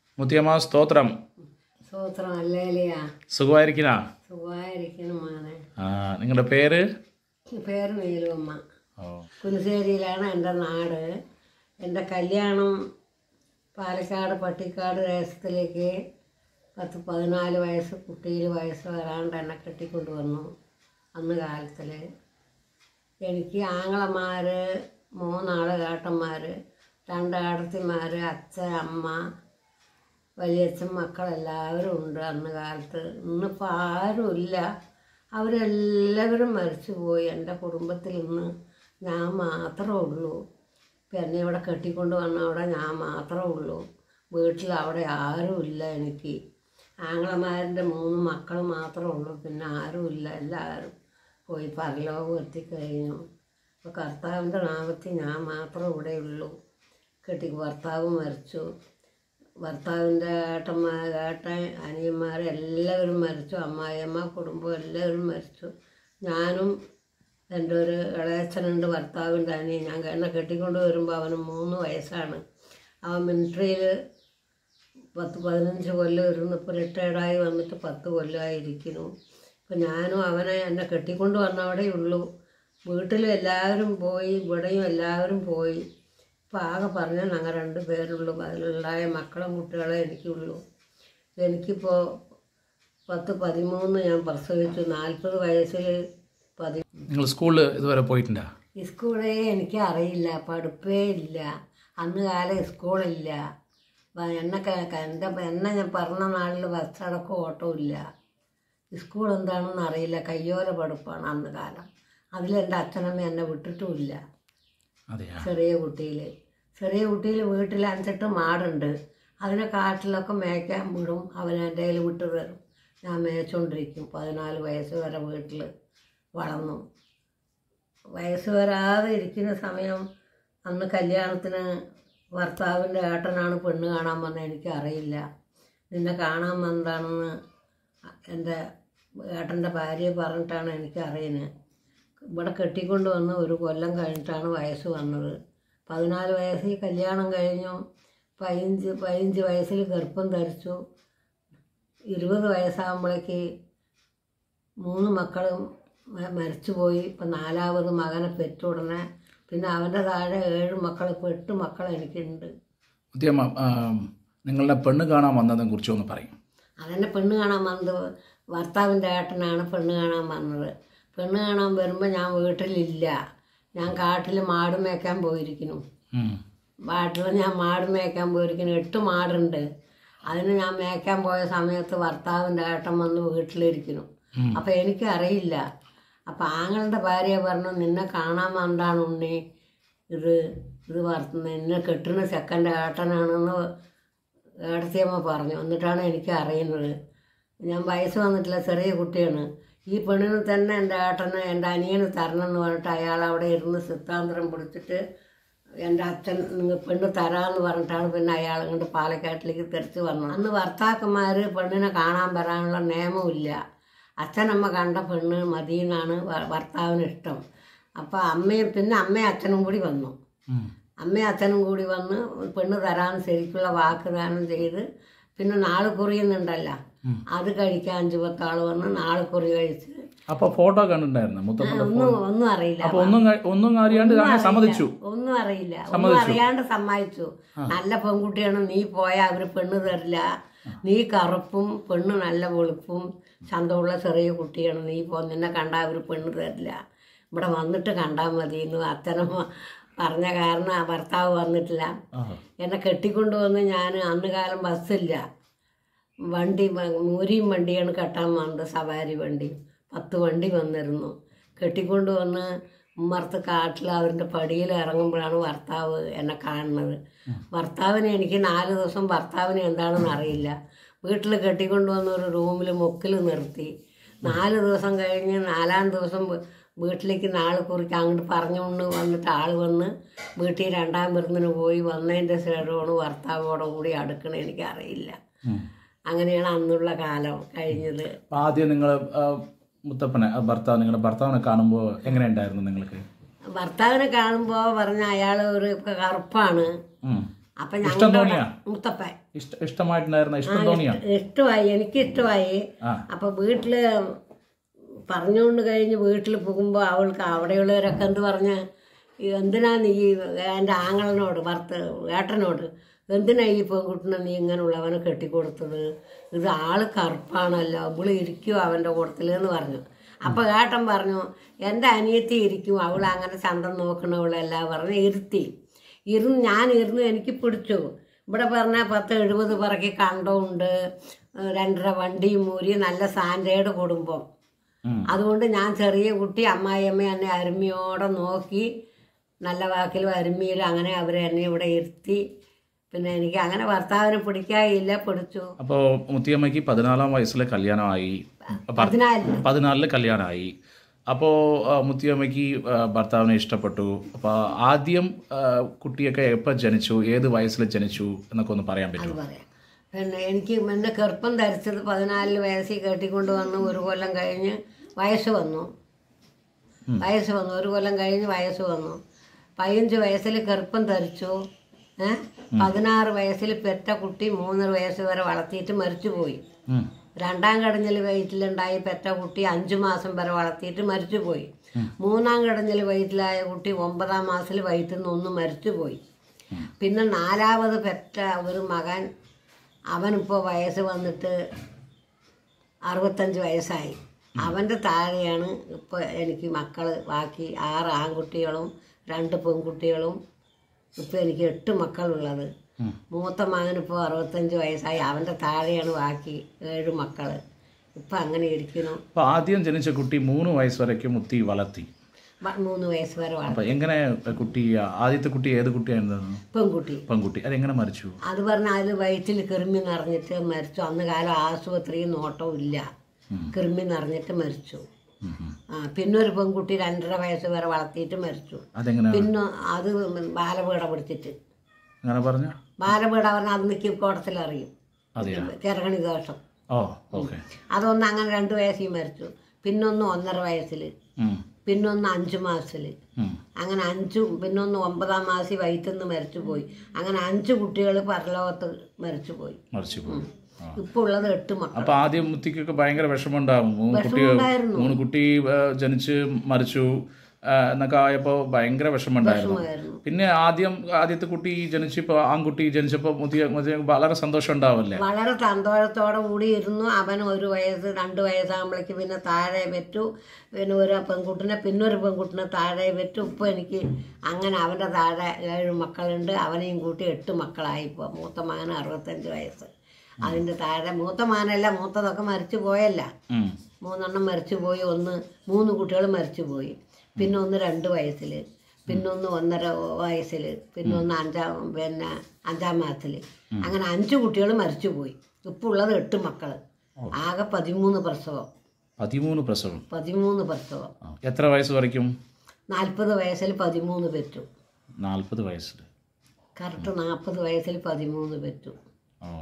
മുത്തിയമ്മ സ്തോത്രം സൂത്രം അല്ലേലിയാ സുഖമായിരിക്കണ സുഖമായിരിക്കണം മോനെ ആ നിങ്ങളുടെ പേര് പേര് നീലുവമ്മ ഓ കുനിശ്ശേരിയിലാണ് എൻ്റെ നാട് എൻ്റെ കല്യാണം പാലക്കാട് പട്ടിക്കാട് ദേശത്തിലേക്ക് പത്ത് പതിനാല് വയസ്സ് കുട്ടിയിൽ വയസ്സ് വരാണ്ട് എന്നെ കെട്ടിക്കൊണ്ട് വന്നു അന്ന് കാലത്തിൽ എനിക്ക് ആങ്ങളമാർ മൂന്നാള് ഏട്ടന്മാർ രണ്ട് ഏട്ടത്തിമാർ അച്ഛൻ അമ്മ വലിയച്ഛൻ മക്കളെല്ലാവരും ഉണ്ട് അന്ന് കാലത്ത് ഇന്നിപ്പോൾ ആരുമില്ല അവരെല്ലാവരും മരിച്ചു പോയി എൻ്റെ കുടുംബത്തിൽ ഇന്ന് ഞാൻ മാത്രമേ ഉള്ളൂ ഇപ്പം എന്നെ ഇവിടെ കെട്ടിക്കൊണ്ട് വന്ന അവിടെ ഞാൻ മാത്രമേ ഉള്ളൂ വീട്ടിൽ അവിടെ ആരുമില്ല എനിക്ക് ആങ്ങളമാരുടെ മൂന്ന് മക്കൾ മാത്രമേ ഉള്ളൂ പിന്നെ ആരുമില്ല എല്ലാവരും പോയി പരലോകം എത്തിക്കഴിഞ്ഞു അപ്പോൾ കർത്താവിൻ്റെ നാമത്തിൽ ഞാൻ മാത്രമേ ഇവിടെ ഉള്ളൂ കെട്ടി ഭർത്താവ് മരിച്ചു ഭർത്താവിൻ്റെ ഏട്ടന്മാർ ഏട്ടൻ അനിയന്മാർ എല്ലാവരും മരിച്ചു അമ്മായിയമ്മ കുടുംബം എല്ലാവരും മരിച്ചു ഞാനും എൻ്റെ ഒരു ഇളയച്ചനുണ്ട് ഭർത്താവിൻ്റെ അനിയൻ ഞാൻ എന്നെ കെട്ടിക്കൊണ്ട് വരുമ്പോൾ അവന് മൂന്ന് വയസ്സാണ് അവൻ മിലിറ്ററിയിൽ പത്ത് പതിനഞ്ച് കൊല്ലം ഇരുന്ന് ഇപ്പോൾ റിട്ടയർഡായി വന്നിട്ട് പത്ത് കൊല്ലമായിരിക്കുന്നു ഇപ്പം ഞാനും അവനെ എന്നെ കെട്ടിക്കൊണ്ട് വന്നവിടെ ഉള്ളൂ വീട്ടിലും എല്ലാവരും പോയി ഇവിടെയും എല്ലാവരും പോയി ഇപ്പം ആകെ പറഞ്ഞാൽ ഞങ്ങൾ രണ്ട് പേരുള്ളൂ അതിലുണ്ടായ മക്കളും കുട്ടികളെ എനിക്കുള്ളൂ എനിക്കിപ്പോൾ പത്ത് പതിമൂന്ന് ഞാൻ പ്രസവിച്ചു നാൽപ്പത് വയസ്സിൽ പതി നിങ്ങൾ സ്കൂളിൽ ഇതുവരെ പോയിട്ടുണ്ടോ സ്കൂളേ എനിക്ക് അറിയില്ല പഠിപ്പേ ഇല്ല അന്ന് കാലം സ്കൂളില്ല വ- എന്നെ ക- ക- എൻ്റെ എന്നെ ഞാൻ പറഞ്ഞ നാളിൽ ബസ്സടക്കം ഓട്ടോ ഇല്ല സ്കൂൾ എന്താണെന്ന് അറിയില്ല കയ്യോല പഠിപ്പാണ് അന്ന് കാലം അതിലെൻ്റെ അച്ഛനമ്മ എന്നെ വിട്ടിട്ടുമില്ല അതെയാ ചെറിയ കുട്ടിയിൽ ചെറിയ കുട്ടിയിൽ വീട്ടിൽ അഞ്ചെട്ട് മാടുണ്ട് അതിനെ കാട്ടിലൊക്കെ മേയ്ക്കാൻ വിടും അവൻ എൻ്റെ കയ്യിൽ വിട്ട് തരും ഞാൻ മേய்ച്ചോണ്ടിരിക്കും പതിനാല് വയസ്സ് വരെ വീട്ടിൽ വളർന്നു വയസ്സ് വരാതെ ഇരിക്കുന്ന സമയം അന്ന് കല്യാണത്തിന് ഭർത്താവിൻ്റെ ഏട്ടനാണ് പെണ്ണ് കാണാൻ വന്നത് എനിക്ക് അറിയില്ല നിന്നെ കാണാൻ വന്നതാണെന്ന് എൻ്റെ ഏട്ടൻ്റെ ഭാര്യ പറഞ്ഞിട്ടാണ് എനിക്ക് അറിയുന്നത് ഇവിടെ കെട്ടിക്കൊണ്ട് വന്ന് ഒരു കൊല്ലം കഴിഞ്ഞിട്ടാണ് വയസ്സ് വന്നത് പതിനാല് വയസ്സിൽ കല്യാണം കഴിഞ്ഞു പതിനഞ്ച് പതിനഞ്ച് വയസ്സിൽ ഗർഭം ധരിച്ചു ഇരുപത് വയസ്സാകുമ്പോഴേക്ക് മൂന്ന് മക്കളും മ- മരിച്ചുപോയി ഇപ്പം നാലാമത് മകനെ പെറ്റുടനെ പിന്നെ അവൻ്റെ താഴെ ഏഴ് മക്കൾ ഇപ്പോൾ എട്ട് മക്കൾ എനിക്കുണ്ട് മുത്തിയമ്മ ആ, നിങ്ങളുടെ പെണ്ണ് കാണാൻ വന്നതിനെ കുറിച്ച് ഒന്ന് പറയും അതെന്നെ പെണ്ണ് കാണാൻ വന്നത് ഭർത്താവിൻ്റെ ഏട്ടനാണ് പെണ്ണ് കാണാൻ വന്നത് പെണ്ണ് കാണാൻ വരുമ്പോൾ ഞാൻ വീട്ടിലില്ല ഞാൻ കാട്ടിൽ മാട് മേയ്ക്കാൻ പോയിരിക്കുന്നു ഉം. വാട്ടിൽ ഞാൻ മാട് മേയ്ക്കാൻ പോയിരിക്കുന്നു എട്ട് മാടുണ്ട് അതിന് ഞാൻ മേയ്ക്കാൻ പോയ സമയത്ത് ഭർത്താവിൻ്റെ ഏട്ടൻ വന്ന് വീട്ടിലിരിക്കുന്നു ഉം. അപ്പം എനിക്കറിയില്ല അപ്പം ആങ്ങളുടെ ഭാര്യ പറഞ്ഞു നിന്നെ കാണാൻ വന്നാണ് ഉണ്ണി ഇത് ഇത് ഭർത്ത നിന്നെ കെട്ടുന്ന ചെക്കൻ്റെ ഏട്ടനാണെന്ന് ഏടത്തിയമ്മ പറഞ്ഞു എന്നിട്ടാണ് എനിക്ക് അറിയുന്നത് ഞാൻ വയസ്സ് വന്നിട്ടില്ല ചെറിയ കുട്ടിയാണ് ഈ പെണ്ണിന് തന്നെ എൻ്റെ ഏട്ടന് എൻ്റെ അനിയന് തരണം എന്ന് പറഞ്ഞിട്ട് അയാൾ അവിടെ ഇരുന്ന് സിദ്ധാന്തരം പിടിച്ചിട്ട് എൻ്റെ അച്ഛൻ നിങ്ങൾ പെണ്ണ് തരാമെന്ന് പറഞ്ഞിട്ടാണ് പിന്നെ അയാൾ ഇങ്ങോട്ട് പാലക്കാട്ടിലേക്ക് തിരിച്ച് വന്നത് അന്ന് ഭർത്താക്കന്മാർ പെണ്ണിനെ കാണാൻ വരാനുള്ള നിയമമില്ല അച്ഛനമ്മ കണ്ട പെണ്ണ് മതിയെന്നാണ് ഭ- ഭർത്താവിന് ഇഷ്ടം അപ്പോൾ അമ്മയും പിന്നെ അമ്മയും അച്ഛനും കൂടി വന്നു ഉം. അമ്മയും അച്ഛനും കൂടി വന്ന് പെണ്ണ് തരാൻ ശരിക്കുള്ള വാഗ്ദാനം ചെയ്ത് പിന്നെ നാള് കുറിയുന്നുണ്ടല്ലോ അത് കഴിക്കാൻ അഞ്ചു പത്താൾ വന്ന് നാള് കുറി കഴിച്ച് അപ്പോൾ ഫോട്ടോ കണ്ടിട്ടുണ്ടായിരുന്നു മുത്തപ്പൻ്റെ ഒന്നും ഒന്നും അറിയില്ല അപ്പോൾ ഒന്നും കഴി- ഒന്നും അറിയാണ്ട് അങ്ങനെ സമ്മതിച്ചു ഒന്നും അറിയില്ല ഒന്നും അറിയാണ്ട് സമ്മതിച്ചു നല്ല പെൺകുട്ടിയാണ് നീ പോയാൽ അവര് പെണ്ണ് തരില്ല നീ കറുപ്പും പെണ്ണ് നല്ല വെളുപ്പും ചന്തമുള്ള ചെറിയ കുട്ടിയാണ് നീ പോ നിന്നെ കണ്ടാൽ അവർ പെണ്ണ് തരില്ല ഇവിടെ വന്നിട്ട് കണ്ടാൽ മതി എന്ന് അച്ഛനമ്മ പറഞ്ഞ കാരണം ആ ഭർത്താവ് വന്നിട്ടില്ല ആ എന്നെ കെട്ടിക്കൊണ്ടുവന്ന് ഞാൻ അന്ന് കാലം ബസ്സില്ല വണ്ടി വ- മൂരിയും വണ്ടിയാണ് കെട്ടാൻ വന്നത് സവാരി വണ്ടി പത്ത് വണ്ടി വന്നിരുന്നു കെട്ടിക്കൊണ്ട് വന്ന് ഉമ്മർത്ത് കാട്ടിൽ അവരുടെ പടിയിൽ ഇറങ്ങുമ്പോഴാണ് ഭർത്താവ് എന്നെ കാണുന്നത് ഭർത്താവിന് എനിക്ക് നാല് ദിവസം ഭർത്താവിന് എന്താണെന്ന് അറിയില്ല വീട്ടിൽ കെട്ടിക്കൊണ്ട് വന്ന് ഒരു റൂമിൽ മുക്കിൽ നിർത്തി നാല് ദിവസം കഴിഞ്ഞ് നാലാം ദിവസം വീ- വീട്ടിലേക്ക് നാളെ കുറിച്ച് അങ്ങോട്ട് പറഞ്ഞുകൊണ്ട് വന്നിട്ട് ആൾ വന്ന് വീട്ടിൽ രണ്ടാം വിരുന്നിന് പോയി വന്നതിൻ്റെ ശേഷമാണ് ഭർത്താവോടെ കൂടി അടുക്കണ എനിക്കറിയില്ല ഉം. അങ്ങനെയാണ് അന്നുള്ള കാലം കഴിഞ്ഞത് അപ്പോൾ ആദ്യം നിങ്ങൾ മുത്തപ്പനെ ആ ഭർത്താവ് നിങ്ങളുടെ ഭർത്താവിനെ കാണുമ്പോൾ എങ്ങനെയുണ്ടായിരുന്നു നിങ്ങൾക്ക് ഭർത്താവിനെ കാണുമ്പോൾ പറഞ്ഞ അയാൾ ഒരു കറുപ്പാണ് ഉം. അപ്പം ഇഷ്ടം ഞങ്ങളുടെ തോന്നിയാ മുത്തപ്പൻ ഇഷ്ട ഇഷ്ടമായിട്ടുണ്ടായിരുന്ന ഇഷ്ടം തോന്നിയാ ഇഷ്ടമായി എനിക്ക് ഇഷ്ടമായി ആ അപ്പൊ വീട്ടില് പറഞ്ഞുകൊണ്ട് കഴിഞ്ഞ് വീട്ടിൽ പോകുമ്പോൾ അവൾക്ക് അവിടെയുള്ളവരൊക്കെ എന്ത് പറഞ്ഞ എന്തിനാ നീ എൻ്റെ ആങ്ങളനോട് ഭർത്ത ഏട്ടനോട് എന്തിനാ ഈ പെൺകുട്ടിനെ നീ ഇങ്ങനെയുള്ളവനെ കെട്ടിക്കൊടുത്തത് ഇത് ആള് കറുപ്പാണല്ലോ അവള് ഇരിക്കുമോ അവൻ്റെ കൂട്ടത്തിൽ എന്ന് പറഞ്ഞു അപ്പൊ ഏട്ടൻ പറഞ്ഞു എൻ്റെ അനിയത്തി ഇരിക്കും അവൾ അങ്ങനെ ചന്തം നോക്കണവളല്ല പറഞ്ഞ് ഇരുത്തി ഇരുന്ന് ഞാൻ ഇരുന്ന് എനിക്ക് പിടിച്ചു ഇവിടെ പറഞ്ഞാൽ പത്ത് എഴുപത് പറക്കി കണ്ടമുണ്ട് രണ്ടര വണ്ടിയും മൂരി നല്ല സ്റ്റാൻഡേർഡ് കുടുംബം ഉം. അതുകൊണ്ട് ഞാൻ ചെറിയ കുട്ടി അമ്മായിയമ്മ എന്നെ അരുമയോടെ നോക്കി നല്ല വാക്കിലും അരുമിയിലും അങ്ങനെ അവരെ എന്നെ ഇവിടെ ഇരുത്തി പിന്നെ എനിക്ക് അങ്ങനെ ഭർത്താവിനെ പിടിക്കായില്ല പിടിച്ചു അപ്പോൾ മുത്തിയമ്മയ്ക്ക് പതിനാലാം വയസ്സിലെ കല്യാണമായി ഭർ- പതിനാലിന് പതിനാലില് കല്യാണമായി അപ്പോൾ മുത്തിയമ്മയ്ക്ക് ആ, ഭർത്താവിനെ ഇഷ്ടപ്പെട്ടു അപ്പോൾ ആദ്യം ആ, കുട്ടിയൊക്കെ എപ്പോൾ ജനിച്ചു ഏത് വയസ്സിൽ ജനിച്ചു എന്നൊക്കെ ഒന്ന് പറയാൻ അത് പറ്റുമോ പറയാം പിന്നെ എനിക്ക് എന്നെ ഗർഭം ധരിച്ചത് പതിനാലിൽ വയസ്സിൽ കെട്ടിക്കൊണ്ട് വന്ന് ഒരു കൊല്ലം കഴിഞ്ഞ് വയസ്സ് വന്നു വയസ്സ് വന്നു ഒരു കൊല്ലം കഴിഞ്ഞ് വയസ്സ് വന്നു പതിനഞ്ച് വയസ്സിൽ ഗർഭം ധരിച്ചു ഏഹ് പതിനാറ് വയസ്സിൽ പെറ്റ കുട്ടി മൂന്നര വയസ്സ് വരെ വളർത്തിയിട്ട് മരിച്ചുപോയി ഉം. രണ്ടാം കടഞ്ഞിൽ വയറ്റിലുണ്ടായി പെറ്റ കുട്ടി അഞ്ചു മാസം വരെ വളർത്തിയിട്ട് മരിച്ചുപോയി മൂന്നാം കടഞ്ഞിൽ വയറ്റിലായ കുട്ടി ഒമ്പതാം മാസത്തിൽ വയറ്റിൽ നിന്ന് ഒന്ന് മരിച്ചുപോയി പിന്നെ നാലാമത് പെറ്റ ഒരു മകൻ അവനിപ്പോൾ വയസ്സ് വന്നിട്ട് അറുപത്തഞ്ച് വയസ്സായി അവൻ്റെ താഴെയാണ് ഇപ്പോൾ എനിക്ക് മക്കൾ ബാക്കി ആറ് ആൺകുട്ടികളും രണ്ട് പെൺകുട്ടികളും ഇപ്പോൾ എനിക്ക് എട്ട് മക്കളുള്ളത് ഉം. മൂത്ത മകനിപ്പോൾ അറുപത്തഞ്ച് വയസ്സായി അവൻ്റെ താഴെയാണ് ബാക്കി ഏഴ് മക്കൾ ഇപ്പം അങ്ങനെ ഇരിക്കുന്നു അപ്പോൾ ആദ്യം ജനിച്ച കുട്ടി മൂന്ന് വയസ്സ് വരയ്ക്കും മുത്തി വളർത്തി വ- മൂന്ന് വയസ്സ് വരെ വളർന്നു അപ്പോൾ എങ്ങനെ കുട്ടി ആദ്യത്തെ കുട്ടി ഏത് കുട്ടിയായിരുന്നു പെൺകുട്ടി പെൺകുട്ടി അതെങ്ങനെ മരിച്ചു അത് പറഞ്ഞാൽ അതിൽ വയറ്റിൽ കിറുമി നിറഞ്ഞിട്ട് മരിച്ചു അന്ന് കാലം ആശുപത്രിയും നോട്ടവും ഇല്ല ഉം. കിറുമി നിറഞ്ഞിട്ട് മരിച്ചു ഉം, ഉം. ആ പിന്നെ ഒരു പെൺകുട്ടി രണ്ടര വയസ്സ് വരെ വളർത്തിയിട്ട് മരിച്ചു അതെങ്ങനെ പിന്നെ അത് ബാലപീട പിടിച്ചിട്ട് അങ്ങനെ പറഞ്ഞ ബാലപീട പറഞ്ഞാൽ അത് മിക്ക കോടത്തിലറിയും അതെയോ ചെറുകണി ദോഷം ഓ ഓക്കെ അതൊന്ന് അങ്ങനെ രണ്ട് വയസ്സിൽ മരിച്ചു പിന്നൊന്ന് ഒന്നര വയസ്സിൽ പിന്നൊന്ന് അഞ്ചു മാസത്തിൽ അങ്ങനെ അഞ്ചു പിന്നൊന്ന് ഒമ്പതാം മാസി വയറ്റുനിന്ന് മരിച്ചുപോയി അങ്ങനെ അഞ്ച് കുട്ടികൾ പരലോകത്ത് മരിച്ചുപോയി മരിച്ചു പോയി ആ. ഇപ്പോൾ ഉള്ളത് എട്ട് മക്കൾ അപ്പൊ ആദ്യം മുത്തിക്കൊക്കെ ഭയങ്കര വിഷമമുണ്ടാവും മൂന്ന് കുട്ടി വിഷമമുണ്ടായിരുന്നു. മൂന്ന് കുട്ടി ആ, ജനിച്ച് മരിച്ചു ആ, എന്നൊക്കെ ആയപ്പോൾ ഭയങ്കര വിഷമമുണ്ടായിരുന്നു വിഷമമായിരുന്നു പിന്നെ ആദ്യം ആദ്യത്തെ കുട്ടി ജനിച്ചപ്പോൾ ആൺകുട്ടി ജനിച്ചപ്പോൾ മുത്തിയ മുത്തിയ വളരെ സന്തോഷം ഉണ്ടാവല്ലേ വളരെ സന്തോഷത്തോടെ കൂടി ഇരുന്നു അവൻ ഒരു വയസ്സ് രണ്ട് വയസ്സാകുമ്പോഴേക്ക് പിന്നെ താഴെ പറ്റു പിന്നെ ഒരു പെൺകുട്ടിനെ പിന്നെ ഒരു പെൺകുട്ടിനെ താഴെ പറ്റു ഇപ്പോൾ എനിക്ക് അങ്ങനെ അവൻ്റെ താഴെ ഏഴ് മക്കളുണ്ട് അവനെയും കൂട്ടി എട്ട് മക്കളായി ഇപ്പോൾ മൂത്ത മകന് അറുപത്തഞ്ച് വയസ്സ് അതിൻ്റെ താഴെ മൂത്ത മകനല്ല മൂത്തതൊക്കെ മരിച്ചു പോയല്ല ഉം. മൂന്നെണ്ണം മരിച്ചു പോയി ഒന്ന് മൂന്ന് കുട്ടികൾ മരിച്ചു പോയി പിന്നെ ഒന്ന് രണ്ട് വയസ്സിൽ പിന്നെ ഒന്ന് ഒന്നര വയസ്സിൽ പിന്നെ ഒന്ന് അഞ്ചാം പിന്നെ അഞ്ചാം മാസത്തിൽ അങ്ങനെ അഞ്ച് കുട്ടികൾ മരിച്ചു പോയി ഇപ്പോൾ ഉള്ളത് എട്ട് മക്കൾ ആകെ പതിമൂന്ന് പ്രസവം പതിമൂന്ന് പ്രസവം പതിമൂന്ന് പ്രസവം ആ. എത്ര വയസ്സ് വരയ്ക്കും നാൽപ്പത് വയസ്സിൽ പതിമൂന്ന് പെറ്റു നാൽപ്പത് വയസ്സിൽ കറക്റ്റ് നാൽപ്പത് വയസ്സിൽ പതിമൂന്ന് പെറ്റു ഓ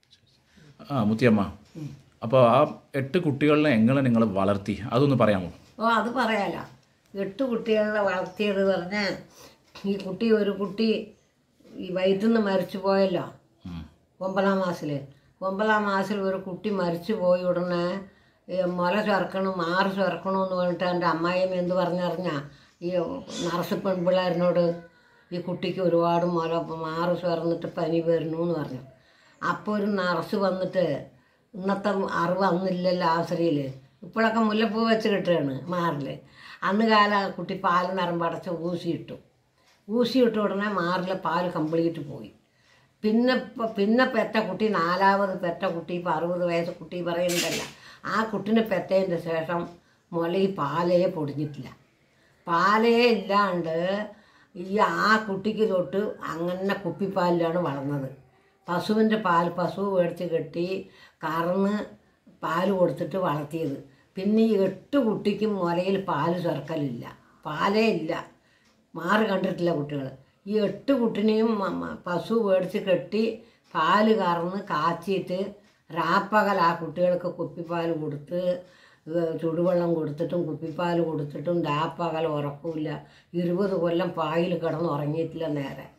ആ മുത്തിയമ്മ അപ്പോൾ ആ എട്ട് കുട്ടികളിനെ എങ്ങനെ നിങ്ങൾ വളർത്തി അതൊന്ന് പറയാമോ ഓ അത് പറയാലോ എട്ട് കുട്ടികളെ വളർത്തിയത് പറഞ്ഞാൽ ഈ കുട്ടി ഒരു കുട്ടി ഈ വയറ്റിൽ നിന്ന് മരിച്ചു പോയല്ലോ ഉം. ഒമ്പതാം മാസത്തിൽ ഒമ്പതാം മാസത്തിൽ ഒരു കുട്ടി മരിച്ചു പോയി ഉടനെ ഈ മുല ചേർക്കണം മാറ് ചേർക്കണം എന്ന് പറഞ്ഞിട്ട് എൻ്റെ അമ്മായിയമ്മ എന്ത് പറഞ്ഞറിഞ്ഞാ ഈ നർസ് പെൺപിള്ളേരിനോട് ഈ കുട്ടിക്ക് ഒരുപാട് മുല മാറ് ചേർന്നിട്ട് പനി വരുന്നു എന്ന് പറഞ്ഞു അപ്പോൾ ഒരു നർസ് വന്നിട്ട് ഇന്നത്തെ അറിവ് അന്നില്ലല്ലോ ആശ്രയിൽ ഇപ്പോഴൊക്കെ മുല്ലപ്പൂ വെച്ച് കിട്ടുകയാണ് മാറിൽ അന്ന് കാലം ആ കുട്ടി പാല് നരമ്പടച്ച് ഊസിയിട്ടു ഊസിയിട്ട് ഉടനെ മാറിലെ പാല് കംപ്ലീറ്റ് പോയി പിന്നെ ഇപ്പൊ- പിന്നെ പെറ്റ കുട്ടി നാലാമത് പെറ്റ കുട്ടി ഇപ്പം അറുപത് വയസ്സ് കുട്ടി പറയുന്നതല്ല ആ കുട്ടിനെ പെറ്റതിൻ്റെ ശേഷം മുല ഈ പാലേ പൊടിഞ്ഞിട്ടില്ല പാലേ ഇല്ലാണ്ട് ഈ ആ കുട്ടിക്ക് തൊട്ട് അങ്ങനെ കുപ്പിപ്പാലിലാണ് വളർന്നത് പശുവിൻ്റെ പാൽ പശു മേടിച്ച് കെട്ടി കറന്ന് പാല് കൊടുത്തിട്ട് വളർത്തിയത് പിന്നെ ഈ എട്ട് കുട്ടിക്കും മുലയിൽ പാല് ചേർക്കലില്ല പാലേ ഇല്ല മാറി കണ്ടിട്ടില്ല കുട്ടികൾ ഈ എട്ട് കുട്ടിനെയും മ- മ- പശു മേടിച്ച് കെട്ടി പാല് കറന്ന് കാച്ചിയിട്ട് രാപ്പകൽ ആ കുട്ടികൾക്ക് കുപ്പിപ്പാൽ കൊടുത്ത് ഏഹ് ചുടുവെള്ളം കൊടുത്തിട്ടും കുപ്പിപ്പാൽ കൊടുത്തിട്ടും രാപ്പകൽ ഉറക്കമില്ല ഇരുപത് കൊല്ലം പായിൽ കിടന്ന് ഉറങ്ങിയിട്ടില്ല നേരെ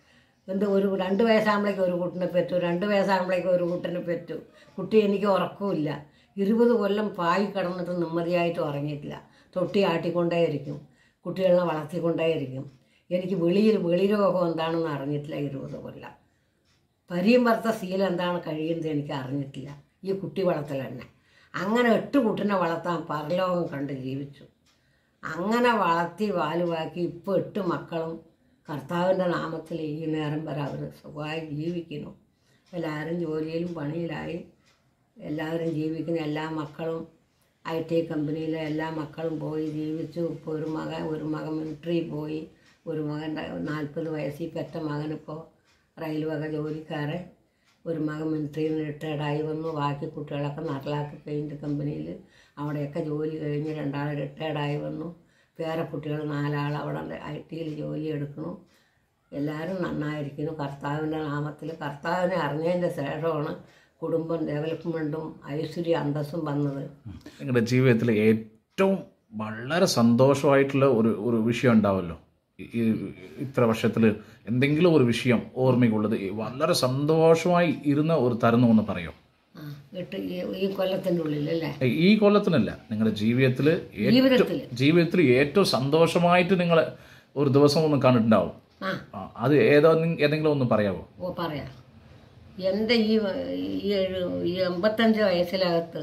എന്ത് ഒരു രണ്ട് വയസ്സാകുമ്പോഴേക്ക് ഒരു കുട്ടിനെ പെറ്റു രണ്ട് വയസ്സാകുമ്പോഴേക്ക് ഒരു കുട്ടിനെ പെറ്റു കുട്ടി എനിക്ക് ഉറക്കമില്ല ഇരുപത് കൊല്ലം പായി കിടന്നിട്ട് നിമ്മതിയായിട്ട് ഉറങ്ങിയിട്ടില്ല തൊട്ടി ആട്ടിക്കൊണ്ടേയിരിക്കും കുട്ടികളെ വളർത്തിക്കൊണ്ടേയിരിക്കും എനിക്ക് വെളിയിൽ വെളിരോഗം എന്താണെന്ന് അറിഞ്ഞിട്ടില്ല ഇരുപത് കൊല്ലം പരിയും ഭർത്ത ശീലം എന്താണ് കഴിയുന്നത് എനിക്ക് അറിഞ്ഞിട്ടില്ല ഈ കുട്ടി വളർത്തൽ തന്നെ അങ്ങനെ എട്ട് കുട്ടിനെ വളർത്താൻ പരലോകം കണ്ട് ജീവിച്ചു അങ്ങനെ വളർത്തി വാലുവാക്കി ഇപ്പോൾ എട്ട് മക്കളും കർത്താവിൻ്റെ നാമത്തിൽ ഈ നേരം വരെ അവർ സുഖമായി ജീവിക്കുന്നു എല്ലാവരും ജോലിയിലും പണിയിലായി എല്ലാവരും ജീവിക്കുന്ന എല്ലാ മക്കളും ഐ ടി കമ്പനിയിലെ എല്ലാ മക്കളും പോയി ജീവിച്ചു ഇപ്പോൾ ഒരു മകൻ ഒരു മകൻ മിലിറ്ററി പോയി ഒരു മകൻ നാൽപ്പത് വയസ്സിൽ പെറ്റ മകനിപ്പോൾ റെയിൽ വക ജോലിക്കാരൻ ഒരു മകൻ മിലിറ്ററിയിൽ നിന്ന് റിട്ടയർഡായി വന്നു ബാക്കി കുട്ടികളൊക്കെ നാട്ടിലാക്കി പെയിൻറ്റ് കമ്പനിയിൽ അവിടെയൊക്കെ ജോലി കഴിഞ്ഞ് രണ്ടാൾ റിട്ടയർഡായി വന്നു വേറെ കുട്ടികൾ നാലാൾ അവിടെ ഐ ടിയിൽ ജോലി എടുക്കുന്നു എല്ലാവരും നന്നായിരിക്കുന്നു കർത്താവിൻ്റെ നാമത്തിൽ കർത്താവിനെ അറിഞ്ഞതിൻ്റെ ശേഷമാണ് കുടുംബം ഡെവലപ്മെൻറ്റും ഐശ്വര്യ അന്തസ്സും വന്നത് നിങ്ങളുടെ ജീവിതത്തിൽ ഏറ്റവും വളരെ സന്തോഷമായിട്ടുള്ള ഒരു ഒരു വിഷയം ഉണ്ടാവുമല്ലോ ഈ- ഈ ഇത്ര വർഷത്തിൽ എന്തെങ്കിലും ഒരു വിഷയം ഓർമ്മയ്ക്കുള്ളത് ഈ വളരെ സന്തോഷമായി ഇരുന്ന ഒരു തരുന്നു എന്ന് പറയോ ആ എട്ട് ഈ ഈ കൊല്ലത്തിൻ്റെ ഉള്ളിൽ അല്ലേ ഈ കൊല്ലത്തിനല്ല നിങ്ങളുടെ ജീവിതത്തിൽ ജീവിതത്തിൽ ജീവിതത്തിൽ ഏറ്റവും സന്തോഷമായിട്ട് നിങ്ങൾ ഒരു ദിവസം ഒന്ന് കണ്ടിട്ടുണ്ടാവും ആ ആ, അത് ഏതോ നി- ഏതെങ്കിലും ഒന്ന് പറയാമോ ഓ പറയാം എൻ്റെ ഈ ഈ എഴു ഈ എൺപത്തഞ്ച് വയസ്സിനകത്ത്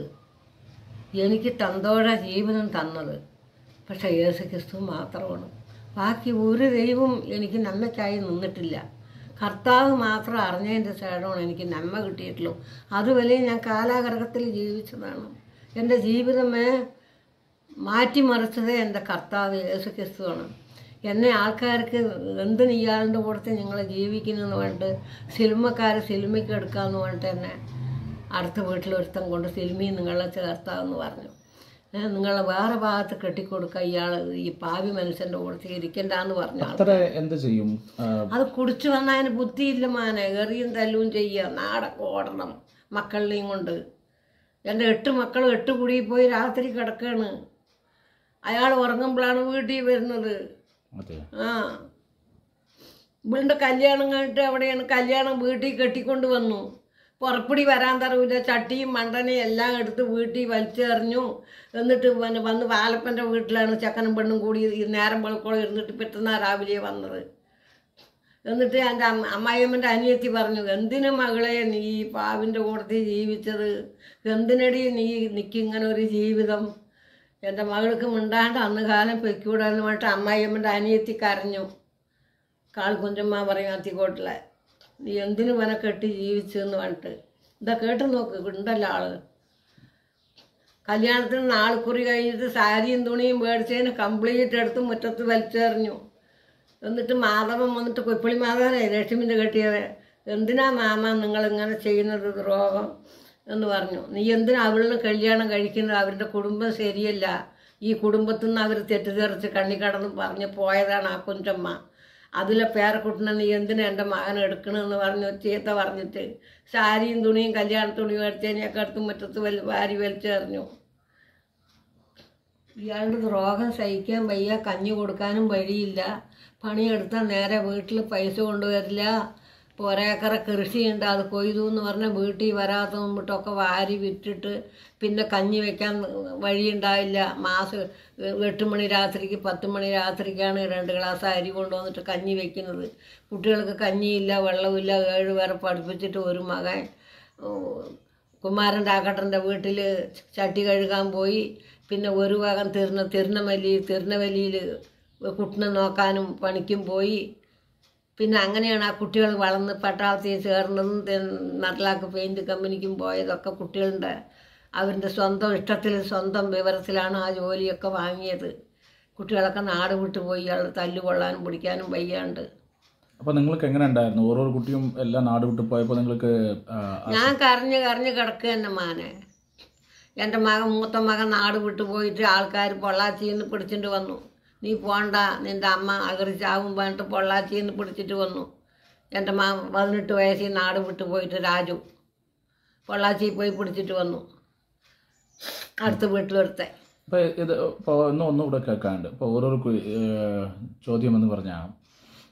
എനിക്ക് തന്തോഴ ജീവിതം തന്നത് പക്ഷേ യേശു ക്രിസ്തു മാത്രമാണ് ബാക്കി ഒരു ദൈവം എനിക്ക് നന്മയ്ക്കായി നിന്നിട്ടില്ല കർത്താവ് മാത്രം അറിഞ്ഞതിൻ്റെ ശേഷമാണ് എനിക്ക് നന്മ കിട്ടിയിട്ടുള്ളൂ അതുവരെ ഞാൻ കാലാഗ്രഹത്തിൽ ജീവിച്ചതാണ് എൻ്റെ ജീവിതമേ മാറ്റിമറിച്ചത് എൻ്റെ കർത്താവ് യേശു ക്രിസ്തുവാണ് എന്നെ ആൾക്കാർക്ക് എന്തിന് ഇയാളുടെ കൂടത്തിൽ നിങ്ങൾ ജീവിക്കുന്നെന്ന് പറഞ്ഞിട്ട് സിനിമക്കാർ സിനിമയ്ക്ക് എടുക്കാമെന്ന് പറഞ്ഞിട്ട് എന്നെ അടുത്ത വീട്ടിൽ ഒരുത്തം കൊണ്ട് സിനിമയിൽ നിങ്ങളെ ചേർത്താമെന്ന് പറഞ്ഞു ഏ, നിങ്ങളെ വേറെ ഭാഗത്ത് കെട്ടിക്കൊടുക്കുക ഇയാൾ ഈ പാവി മനുഷ്യൻ്റെ കൂടത്തിൽ ഇരിക്കണ്ടെന്ന് പറഞ്ഞു ആൾ. അത്ര എന്ത് ചെയ്യും ആ, അത് കുടിച്ചു വന്നാൽ അതിന് ബുദ്ധിയില്ല മാനെ എറിയും തല്ലും ചെയ്യുക നാടൊക്കെ ഓടണം മക്കളിനെയും കൊണ്ട് എൻ്റെ എട്ട് മക്കൾ എട്ട് കുടിയിൽ പോയി രാത്രി കിടക്കാണ് അയാൾ ഉറങ്ങുമ്പോഴാണ് വീട്ടിൽ വരുന്നത് അതെ ആ ഇവളുടെ കല്യാണം കഴിഞ്ഞിട്ട് അവിടെയാണ് കല്യാണം വീട്ടിൽ കെട്ടിക്കൊണ്ട് വന്നു പുറപ്പടി വരാൻ തരവില്ല ചട്ടിയും മണ്ടനെയും എല്ലാം എടുത്ത് വീട്ടിൽ വലിച്ചെറിഞ്ഞു എന്നിട്ട് പിന്നെ വന്ന് വാലപ്പൻ്റെ വീട്ടിലാണ് ചക്കനും പെണ്ണും കൂടി ഈ നേരം വെളുക്കോളം ഇരുന്നിട്ട് പെട്ടെന്നാ രാവിലെ വന്നത് എന്നിട്ട് എൻ്റെ അമ്മ അമ്മായിയമ്മൻ്റെ അനിയത്തി പറഞ്ഞു എന്തിനു മകളെ നീ ഈ പാവിൻ്റെ കൂടത്തിൽ ജീവിച്ചത് എന്തിനടി നീ നിൽക്കിങ്ങനെ ഒരു ജീവിതം എൻ്റെ മകൾക്ക് മിണ്ടാണ്ട് അന്ന് കാലം പൊയ്ക്കൂടാന്ന് പറഞ്ഞിട്ട് അമ്മായിയമ്മൻ്റെ അനിയത്തി കരഞ്ഞു കാൾ കുഞ്ചമ്മ പറയും അത്തിക്കോട്ടിലെ നീ എന്തിനു വന കെട്ടി ജീവിച്ചു എന്ന് പറഞ്ഞിട്ട് ഇതാ കേട്ട് നോക്ക് ഉണ്ടല്ലോ ആള് കല്യാണത്തിന് നാൾക്കുറി കഴിഞ്ഞിട്ട് സാരിയും തുണിയും മേടിച്ചതിന് കംപ്ലീറ്റ് എടുത്ത് മുറ്റത്ത് വലിച്ചെറിഞ്ഞു എന്നിട്ട് മാധവൻ വന്നിട്ട് കൊപ്പിളി മാധവനെ ലക്ഷ്മിൻ്റെ കെട്ടിയത് എന്തിനാ മാമ നിങ്ങളിങ്ങനെ ചെയ്യുന്നത് ദ്രോഹം എന്ന് പറഞ്ഞു നീ എന്തിനാ അവളിന് കല്യാണം കഴിക്കുന്നത് അവരുടെ കുടുംബം ശരിയല്ല ഈ കുടുംബത്തിൽ നിന്ന് അവർ തെറ്റിദ്ധരിച്ച് കണ്ണി കടന്ന് പറഞ്ഞ് പോയതാണ് ആ കുഞ്ചമ്മ അതിലെ പേരക്കുട്ടിനെ നീ എന്തിനാ എൻ്റെ മകൻ എടുക്കണമെന്ന് പറഞ്ഞു ചീത്ത പറഞ്ഞിട്ട് സാരിയും തുണിയും കല്യാണ തുണിയും അടിച്ചതിനെയൊക്കെ എടുത്ത് മുറ്റത്ത് വലി വാരി വലിച്ചെറിഞ്ഞു ഇയാളുടെ ദ്രോഹം സഹിക്കാൻ വയ്യ കഞ്ഞി കൊടുക്കാനും വഴിയില്ല പണിയെടുത്താൽ നേരെ വീട്ടിൽ പൈസ കൊണ്ടുവരില്ല ഇപ്പോൾ ഒരേക്കറ കൃഷിയുണ്ട് അത് കൊയ്തു എന്ന് പറഞ്ഞാൽ വീട്ടിൽ വരാത്ത മുമ്പിട്ടൊക്കെ വാരി വിറ്റിട്ട് പിന്നെ കഞ്ഞി വെക്കാൻ വഴിയുണ്ടായില്ല മാസം എട്ട് മണി രാത്രിക്ക് പത്ത് മണി രാത്രിക്കാണ് രണ്ട് ഗ്ലാസ് അരി കൊണ്ടുവന്നിട്ട് കഞ്ഞി വെക്കുന്നത് കുട്ടികൾക്ക് കഞ്ഞിയില്ല വെള്ളമില്ല ഏഴ് പേരെ പഠിപ്പിച്ചിട്ട് ഒരു മകൻ ഉം, കുമാരൻ രാക്കട്ടൻ്റെ വീട്ടിൽ ചട്ടി കഴുകാൻ പോയി പിന്നെ ഒരു ഭാഗം തിരുന തിരുനമല്ലി തിരുനവല്ലിയിൽ കുട്ടിനെ നോക്കാനും പണിക്കും പോയി പിന്നെ അങ്ങനെയാണ് ആ കുട്ടികൾ വളർന്ന് പട്ടാളത്തിൽ ചേർന്നതും തെ- നട്ടലാക്ക് പെയിൻറ് കമ്പനിക്കും പോയതൊക്കെ കുട്ടികളുടെ അവരുടെ സ്വന്തം ഇഷ്ടത്തിൽ സ്വന്തം വിവരത്തിലാണ് ആ ജോലിയൊക്കെ വാങ്ങിയത് കുട്ടികളൊക്കെ നാട് വിട്ടു പോയി ഇയാൾ തല്ലുകൊള്ളാനും പിടിക്കാനും വയ്യാണ്ട് അപ്പോൾ നിങ്ങൾക്ക് എങ്ങനെ ഉണ്ടായിരുന്നു ഓരോ കുട്ടിയും എല്ലാം നാട് വിട്ട് പോയപ്പോൾ നിങ്ങൾക്ക് ആ, ഞാൻ കരഞ്ഞ് കരഞ്ഞ് കിടക്കുക തന്നെ മാനെ എൻ്റെ മകൻ മൂത്ത മകൻ നാട് വിട്ടു പോയിട്ട് ആൾക്കാർ പൊള്ളാച്ചിയിൽ നിന്ന് പിടിച്ചിട്ട് വന്നു നീ പോണ്ട നിൻ്റെ അമ്മ അകറിച്ചാവും പറഞ്ഞിട്ട് പൊള്ളാച്ചിയിൽ നിന്ന് പിടിച്ചിട്ട് വന്നു എൻ്റെ മാ പതിനെട്ട് വയസ്സിൽ നാട് വിട്ടു പോയിട്ട് രാജു പൊള്ളാച്ചിയിൽ പോയി പിടിച്ചിട്ട് വന്നു അടുത്ത വീട്ടിലൊരുത്തെ ഇപ്പോൾ ഇത് ഇപ്പോൾ ഒന്ന് ഒന്നുകൂടെ കേൾക്കാനുണ്ട് ഇപ്പോൾ ഓരോ കു- ഏ, ചോദ്യം എന്ന് പറഞ്ഞാൽ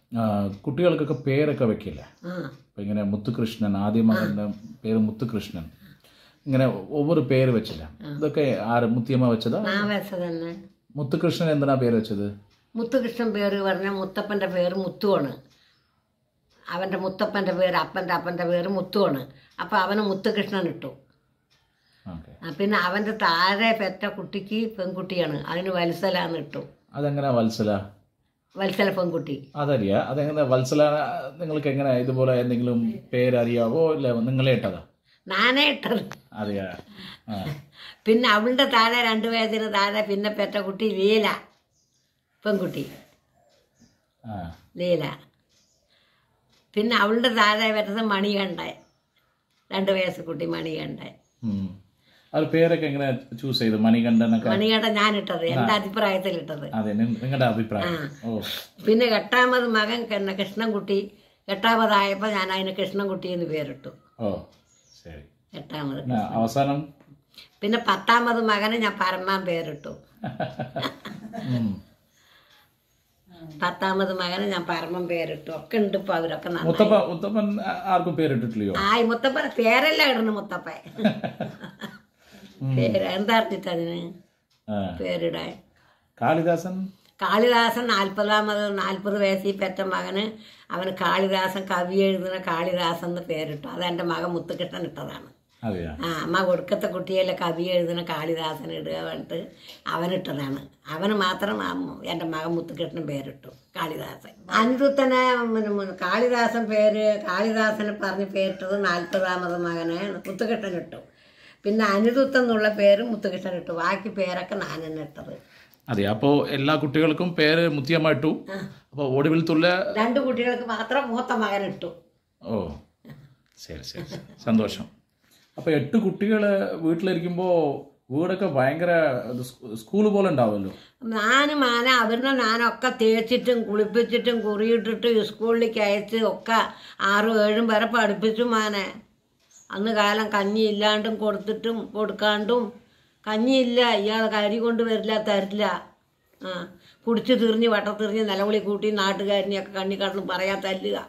ആ, കുട്ടികൾക്കൊക്കെ പേരൊക്കെ വെക്കില്ലേ ആ അപ്പം ഇങ്ങനെ മുത്തുകൃഷ്ണൻ ആദ്യ മകൻ്റെ പേര് മുത്തുകൃഷ്ണൻ ഇങ്ങനെ ഒவ்வொரு പേര് വെച്ചില്ല ഇതൊക്കെ ആര് മുത്തിയമ്മ വെച്ചതാ ഞാൻ വെച്ചത് തന്നെ മുത്തുകൃഷ്ണൻ എന്തിനാ പേര് വെച്ചത് മുത്തുകൃഷ്ണൻ പേര് പറഞ്ഞ മുത്തപ്പൻ്റെ പേര് മുത്തുവാണ് അവൻ്റെ മുത്തപ്പൻ്റെ പേര് അപ്പൻ്റെ അപ്പൻ്റെ പേര് മുത്തുവാണ് അപ്പോൾ അവന് മുത്തുകൃഷ്ണൻ ഇട്ടു ഓക്കെ ആ, പിന്നെ അവൻ്റെ താഴെ പെറ്റ കുട്ടിക്ക് പെൺകുട്ടിയാണ് അതിന് വത്സലാന്ന് ഇട്ടു അതെങ്ങനെ വത്സല വത്സല പെൺകുട്ടി അതറിയാ അതെങ്ങനെ വത്സല നിങ്ങൾക്ക് എങ്ങനെ ഇതുപോലെ എന്തെങ്കിലും പേരറിയാവോ ഇല്ല നിങ്ങളെ ഇട്ടതാ നാനേ ഇട്ടത് അറിയാ ആ പിന്നെ അവളുടെ താഴെ രണ്ട് വയസ്സിന് താഴെ പിന്നെ പെറ്റ കുട്ടി ലീല പെൺകുട്ടി ആ ലീല പിന്നെ അവളുടെ താഴെ വരുന്നത് മണികണ്ഠൻ രണ്ട് വയസ്സ് കുട്ടി മണികണ്ഠൻ ഉം. അത് പേരൊക്കെ എങ്ങനെ ചൂസ് ചെയ്തു മണികണ്ഠനൊക്കെ മണികണ്ഠൻ ഞാനിട്ടത് എൻ്റെ അഭിപ്രായത്തിൽ ഇട്ടത് അതെ നിങ്ങളുടെ അഭിപ്രായം ഓ പിന്നെ എട്ടാമത് മകൻ കണ്ണ കൃഷ്ണൻകുട്ടി എട്ടാമതായപ്പോൾ ഞാൻ അതിന് കൃഷ്ണൻകുട്ടി എന്ന് പേരിട്ടു ഓ ശരി എട്ടാമത് പിന്നെ അവസാനം പിന്നെ പത്താമത് മകന് ഞാൻ പരമാൻ പേരിട്ടു ഉം. പത്താമത് മകന് ഞാൻ പരമൻ പേരിട്ടു ഒക്കെ ഉണ്ട് ഇപ്പൊ അവരൊക്കെ നന്നായി മുത്തപ്പ മുത്തപ്പൻ ആ- ആർക്കും പേരിട്ടിട്ടില്ലയോ ആയി മുത്തപ്പൻ പേരല്ല ഇടുന്നു മുത്തപ്പ പേര് എന്താ അർത്ഥിട്ട് അതിന് ആ. പേരിടാൻ കാളിദാസൻ കാളിദാസൻ നാൽപ്പതാമത് നാൽപ്പത് വയസ്സിൽ പെറ്റ മകന് അവന് കാളിദാസൻ കവി എഴുതുന്ന കാളിദാസൻ എന്ന് പേരിട്ടു അത് എൻ്റെ മകൻ മുത്തുകൃഷ്ണൻ ഇട്ടതാണ് അതെയാ ആ അമ്മ കൊടുക്കത്തെ കുട്ടിയല്ലേ കവി എഴുതുന്ന കാളിദാസൻ ഇടുക പറഞ്ഞിട്ട് അവനിട്ടതാണ് അവന് മാത്രം ആ മ- എൻ്റെ മകൻ മുത്തുകൃഷ്ണൻ പേരിട്ടു കാളിദാസൻ അനിരുദ്ധനെ പിന്നെ മു- കാളിദാസൻ പേര് കാളിദാസനെ പറഞ്ഞ് പേരിട്ടത് നാൽപ്പതാമത് മകനെ മുത്തുകൃഷ്ണൻ ഇട്ടു പിന്നെ അനിരുദ്ധൻ എന്നുള്ള പേര് മുത്തുകൃഷ്ണൻ ഇട്ടു ബാക്കി പേരൊക്കെ ഞാൻ തന്നെ ഇട്ടത് അതെ അപ്പോൾ എല്ലാ കുട്ടികൾക്കും പേര് മുത്തിയമ്മ ഇട്ടു അപ്പോൾ ഒടുവിലത്തുള്ള രണ്ട് കുട്ടികൾക്ക് മാത്രം മൂത്ത മകൻ ഇട്ടു ഓ ശരി ശരി ശരി. സന്തോഷം അപ്പോൾ എട്ട് കുട്ടികൾ വീട്ടിലിരിക്കുമ്പോൾ വീടൊക്കെ ഭയങ്കര സ്കൂൾ പോലെ ഉണ്ടാവുമല്ലോ ഞാനും ആന അവരുടെ ഞാനൊക്കെ തേച്ചിട്ടും കുളിപ്പിച്ചിട്ടും കുറിയിട്ടിട്ടും സ്കൂളിലേക്ക് അയച്ച് ഒക്കെ ആറും ഏഴും വരെ പഠിപ്പിച്ചു മാനെ അന്ന് കാലം കഞ്ഞി ഇല്ലാണ്ടും കൊടുത്തിട്ടും കൊടുക്കാണ്ടും കഞ്ഞിയില്ല ഇയാൾ കരി കൊണ്ട് വരില്ല തരില്ല ആ കുടിച്ച് തിരിഞ്ഞ് വട്ടത്തിരിഞ്ഞ് നിലവിളി കൂട്ടി നാട്ടുകാരനെയൊക്കെ കണ്ണി കണ്ണും പറയാ തല്ലുക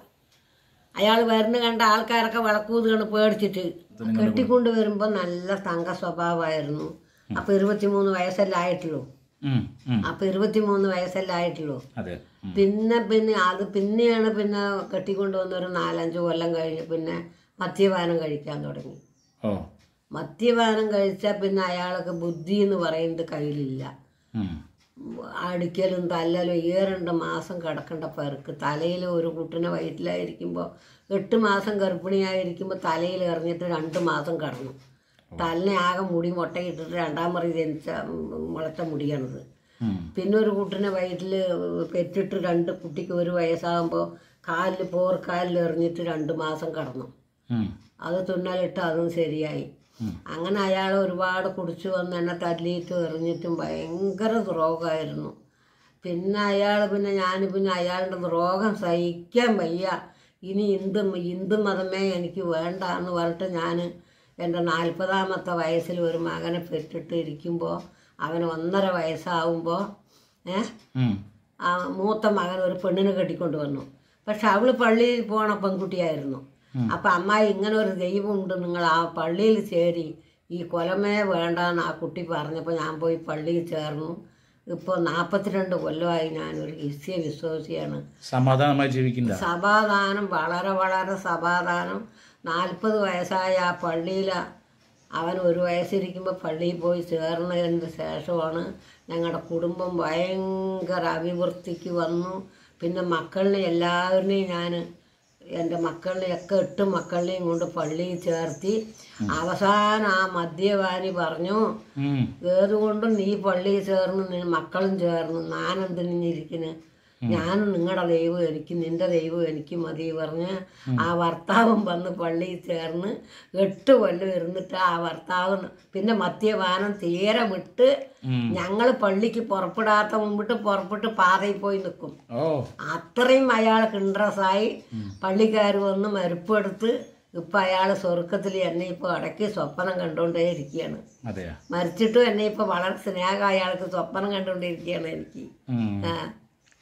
അയാൾ വരുന്ന കണ്ട ആൾക്കാരൊക്കെ വിളക്കൂതുകയാണ് പേടിച്ചിട്ട് കെട്ടിക്കൊണ്ട് വരുമ്പോൾ നല്ല തങ്ക സ്വഭാവമായിരുന്നു അപ്പോൾ ഇരുപത്തിമൂന്ന് വയസ്സല്ലേ ആയിട്ടുള്ളൂ ഉം, ഉം. അപ്പൊ ഇരുപത്തിമൂന്ന് വയസ്സല്ലേ ആയിട്ടുള്ളൂ അതെ ഉം. പിന്നെ പിന്നെ അത് പിന്നെയാണ് പിന്നെ കെട്ടിക്കൊണ്ടുവന്ന ഒരു നാലഞ്ച് കൊല്ലം കഴിഞ്ഞ് പിന്നെ മദ്യപാനം കഴിക്കാൻ തുടങ്ങി ഓ മദ്യപാനം കഴിച്ചാൽ പിന്നെ അയാൾക്ക് ബുദ്ധി എന്ന് പറയുന്നത് കയ്യിലില്ല ഉം. അടിക്കലും തല്ലലും ഈ രണ്ട് മാസം കിടക്കേണ്ട പേർക്ക് തലയിൽ ഒരു കുട്ടിനെ വയറ്റിലായിരിക്കുമ്പോൾ എട്ട് മാസം ഗർഭിണിയായിരിക്കുമ്പോൾ തലയിൽ എറിഞ്ഞിട്ട് രണ്ട് മാസം കിടന്നു തലനെ ആകെ മുടി മുട്ടയിട്ടിട്ട് രണ്ടാം മുറി ജനിച്ച ഉം, മുളച്ച മുടിയാണിത് ഉം. പിന്നെ ഒരു കുട്ടിനെ വയറ്റിൽ പെറ്റിട്ട് രണ്ട് കുട്ടിക്ക് ഒരു വയസ്സാകുമ്പോൾ കാലിൽ പോർക്കാലിൽ എറിഞ്ഞിട്ട് രണ്ട് മാസം കിടന്നു ഉം. അത് തുന്നലിട്ട് അതും ശരിയായി അങ്ങനെ അയാൾ ഒരുപാട് കുടിച്ചു വന്ന് എന്നെ തല്ലിയിട്ടും എറിഞ്ഞിട്ടും ഭയങ്കര ദ്രോഹമായിരുന്നു പിന്നെ അയാൾ പിന്നെ ഞാൻ പിന്നെ അയാളുടെ ദ്രോഹം സഹിക്കാൻ വയ്യ ഇനി ഹിന്ദു ഹിന്ദു മതമേ എനിക്ക് വേണ്ട എന്ന് പറഞ്ഞിട്ട് ഞാൻ എൻ്റെ നാൽപ്പതാമത്തെ വയസ്സിൽ ഒരു മകനെ പെറ്റിട്ട് ഇരിക്കുമ്പോൾ അവന് ഒന്നര വയസ്സാവുമ്പോൾ ഏഹ് ഉം. ആ മൂത്ത മകൻ ഒരു പെണ്ണിനെ കെട്ടിക്കൊണ്ട് വന്നു പക്ഷെ അവള് പള്ളിയിൽ പോണ പെൺകുട്ടിയായിരുന്നു അപ്പൊ അമ്മായി ഇങ്ങനെ ഒരു ദൈവമുണ്ട് നിങ്ങൾ ആ പള്ളിയിൽ ചേരി ഈ കൊലമേ വേണ്ടാന്ന് ആ കുട്ടി പറഞ്ഞപ്പോൾ ഞാൻ പോയി പള്ളിയിൽ ചേർന്നു ഇപ്പോൾ നാൽപ്പത്തിരണ്ട് കൊല്ലമായി ഞാനൊരു ക്രിസ്ത്യ വിശ്വാസിയാണ് സമാധാനമായി ജീവിക്കണ്ട സമാധാനം വളരെ വളരെ സമാധാനം നാൽപ്പത് വയസ്സായ ആ പള്ളിയിൽ അവൻ ഒരു വയസ്സിരിക്കുമ്പോൾ പള്ളിയിൽ പോയി ചേർന്നതിന് ശേഷമാണ് ഞങ്ങളുടെ കുടുംബം ഭയങ്കര അഭിവൃദ്ധിക്ക് വന്നു പിന്നെ മക്കളിനെ എല്ലാവരിനെയും ഞാൻ എൻ്റെ മക്കളിനെയൊക്കെ എട്ട് മക്കളിനെയും കൊണ്ട് പള്ളിയിൽ ചേർത്തി അവസാനം ആ മദ്യപാനി പറഞ്ഞു ഉം. ഏതുകൊണ്ടും നീ പള്ളിയിൽ ചേർന്ന് നീ മക്കളും ചേർന്ന് ഞാനെന്തിനിരിക്കുന്നു ഞാൻ നിങ്ങളുടെ ദൈവം എനിക്ക് നിന്റെ ദൈവം എനിക്ക് മതി പറഞ്ഞ് ആ ഭർത്താവും വന്ന് പള്ളിയിൽ ചേർന്ന് എട്ട് കൊല്ലം ഇരുന്നിട്ട് ആ ഭർത്താവ് പിന്നെ മദ്യപാനം തീരെ വിട്ട് ഉം. ഞങ്ങൾ പള്ളിക്ക് പുറപ്പെടാത്ത മുമ്പിട്ട് പുറപ്പെട്ട് പാതയിൽ പോയി നിൽക്കും ഓ അത്രയും അയാൾക്ക് ഇൻട്രസ്റ്റ് ആയി പള്ളിക്കാർ വന്ന് മരുപ്പെടുത്ത് ഇപ്പം അയാൾ സ്വർഗത്തിൽ എന്നെ ഇപ്പോൾ ഇടയ്ക്ക് സ്വപ്നം കണ്ടുകൊണ്ടേ ഇരിക്കുകയാണ് അതെയാ മരിച്ചിട്ടും എന്നെ ഇപ്പോൾ വളരെ സ്നേഹം അയാൾക്ക് സ്വപ്നം കണ്ടുകൊണ്ടിരിക്കുകയാണ് എനിക്ക് ഉം. ആ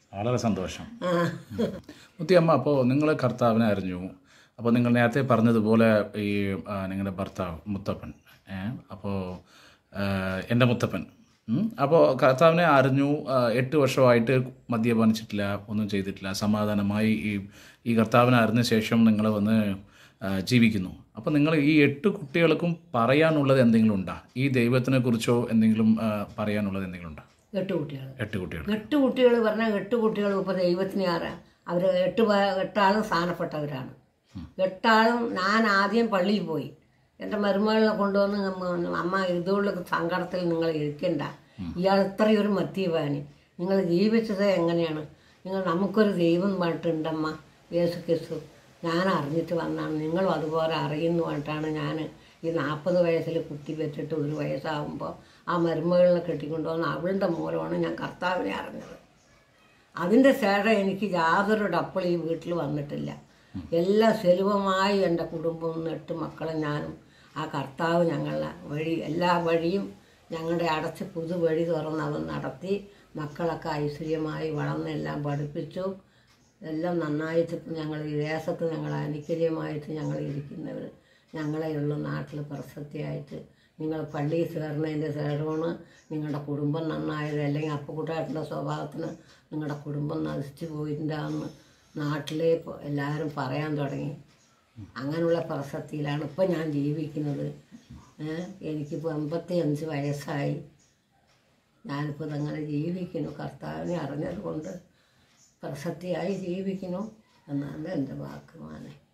വളരെ സന്തോഷം ആ മുത്തിയമ്മ അപ്പോൾ നിങ്ങൾ കർത്താവിനെ അറിഞ്ഞു അപ്പോൾ നിങ്ങൾ നേരത്തെ പറഞ്ഞതുപോലെ ഈ ആ, നിങ്ങളുടെ ഭർത്താവ് മുത്തപ്പൻ ഏ അപ്പോൾ എൻ്റെ മുത്തപ്പൻ ഉം. അപ്പോൾ കർത്താവിനെ അറിഞ്ഞു ആ, എട്ട് വർഷമായിട്ട് മദ്യപാനിച്ചിട്ടില്ല ഒന്നും ചെയ്തിട്ടില്ല സമാധാനമായി ഈ ഈ കർത്താവിനെ അറിഞ്ഞ ശേഷം നിങ്ങൾ വന്ന് ആ, ജീവിക്കുന്നു അപ്പോൾ നിങ്ങൾ ഈ എട്ട് കുട്ടികൾക്കും പറയാനുള്ളത് എന്തെങ്കിലും ഉണ്ടോ ഈ ദൈവത്തിനെ കുറിച്ചോ എന്തെങ്കിലും ആ, പറയാനുള്ളത് എന്തെങ്കിലും ഉണ്ടോ എട്ട് കുട്ടികൾ എട്ട് കുട്ടികൾ എട്ട് കുട്ടികൾ പറഞ്ഞാൽ എട്ട് കുട്ടികളും ഇപ്പോൾ ദൈവത്തിന് ആരാ അവർ എട്ട് പേ- എട്ടാളും സ്ഥാനപ്പെട്ടവരാണ് എട്ടാളും ഞാൻ ആദ്യം പള്ളിയിൽ പോയി എൻ്റെ മരുമകളെ കൊണ്ടുവന്ന് അമ്മ- അമ്മ ഇതുള്ള സങ്കടത്തിൽ നിങ്ങൾ ഇരിക്കണ്ട ഇയാൾ ഇത്രയും ഒരു മദ്യപാനി നിങ്ങൾ ജീവിച്ചത് എങ്ങനെയാണ് നിങ്ങൾ നമുക്കൊരു ദൈവം പറഞ്ഞിട്ടുണ്ടമ്മ യേശു ക്രിസ്തു ഞാൻ അറിഞ്ഞിട്ട് വന്നാണ് നിങ്ങളും അതുപോലെ അറിയുന്നു പറഞ്ഞിട്ടാണ് ഞാൻ ഈ നാൽപ്പത് വയസ്സിൽ കുത്തി വെച്ചിട്ട് ഒരു വയസ്സാകുമ്പോൾ ആ മരുമകളിനെ കെട്ടിക്കൊണ്ടുവന്ന് അവളുടെ മൂലമാണ് ഞാൻ കർത്താവിനെ അറിഞ്ഞത് അതിൻ്റെ ശേഷം എനിക്ക് യാതൊരു ഡപ്പിൾ ഈ വീട്ടിൽ വന്നിട്ടില്ല എല്ലാ സുലഭമായി എൻ്റെ കുടുംബവും എട്ട് മക്കളും ഞാനും ആ കർത്താവ് ഞങ്ങളെ വഴി എല്ലാ വഴിയും ഞങ്ങളുടെ അടച്ച് പുതുവഴി തുറന്ന് അവൻ നടത്തി മക്കളൊക്കെ ഐശ്വര്യമായി വളർന്നെല്ലാം പഠിപ്പിച്ചു എല്ലാം നന്നായിട്ട് ഞങ്ങൾ ഈ ദേശത്ത് ഞങ്ങൾ അനുകരിയമായിട്ട് ഞങ്ങൾ ഇരിക്കുന്നവർ ഞങ്ങളെയുള്ള നാട്ടിൽ പ്രസക്തിയായിട്ട് നിങ്ങൾ പള്ളിയിൽ ചേർന്നതിൻ്റെ ശേഷമാണ് നിങ്ങളുടെ കുടുംബം നന്നായത് അല്ലെങ്കിൽ അപ്പുകുട്ടാട്ടിൻ്റെ സ്വഭാവത്തിന് നിങ്ങളുടെ കുടുംബം നശിച്ചു പോയിട്ടുണ്ടാന്ന് നാട്ടിലെ പ- എല്ലാവരും പറയാൻ തുടങ്ങി അങ്ങനെയുള്ള പ്രസക്തിയിലാണ് ഇപ്പം ഞാൻ ജീവിക്കുന്നത് ഏഹ് എനിക്കിപ്പോൾ എൺപത്തി അഞ്ച് വയസ്സായി ഞാനിപ്പോൾ ഇതങ്ങനെ ജീവിക്കുന്നു കർത്താവിനെ അറിഞ്ഞത് കൊണ്ട് പ്രസക്തിയായി ജീവിക്കുന്നു എന്നാണ് എൻ്റെ വാക്ക് മാനെ